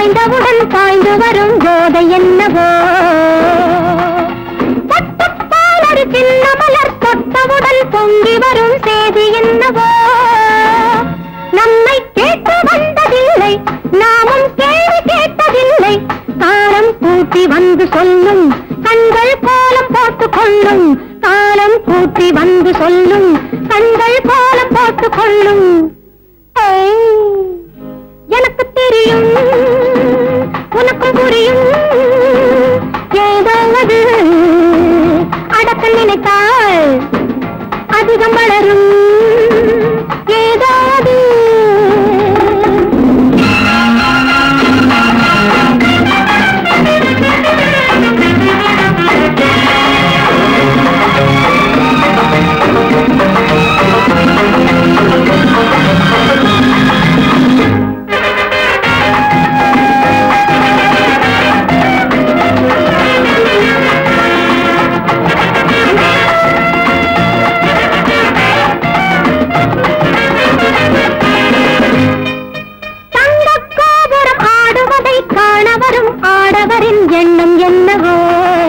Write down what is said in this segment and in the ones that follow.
சாய்ந்தவுடன் பாய்ந்து வரும் போதை என்னவோ பட்டுப்பால் ஒரு சின்ன மலர் தொட்டவுடன் பொங்கி வரும் செய்தி என்னவோ நம்மை கேட்டு வந்ததில்லை நாமும் கேள்வி கேட்டதில்லை காலம் கூட்டி வந்து சொல்லும் கண்கள் கோலம் போட்டுக் கொள்ளும் காலம் கூட்டி வந்து சொல்லும் கண்கள் கோலம் போட்டுக் கொள்ளும் ஏய், எனக்கு தெரியும் உனக்கும் புரியும் ஏதாவது அடக்க நினைத்தால் அதிகம் வளரும் ஏதாவது தங்கக் கோபுரம் ஆடுவதை காண வரும் ஆடவரின் எண்ணம் என்னவோ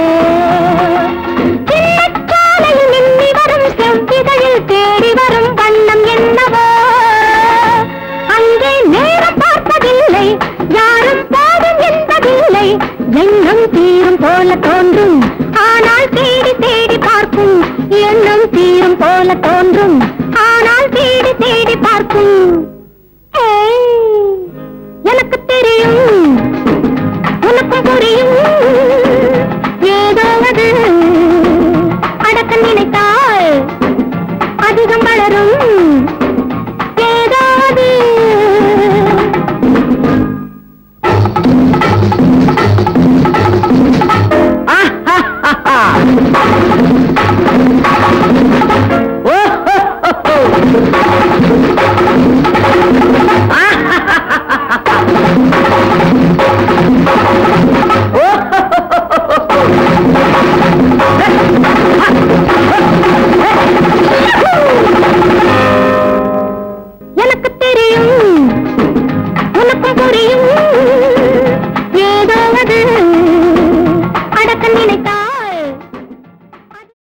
சின்னச் சாலையில் மின்னி வரும் செவ்விதழில் தேடி வரும் வண்ணம் என்னவோ அங்கே நேரம் பார்ப்பதில்லை யாரும் போதும் என்பதில்லை எண்ணம் தீரும் போல தோன்றும் ஆனால் தேடி தேடி பார்க்கும் எண்ணம் தீரும் போல தோன்றும் ஆனால் தேடி தேடி பார்க்கும்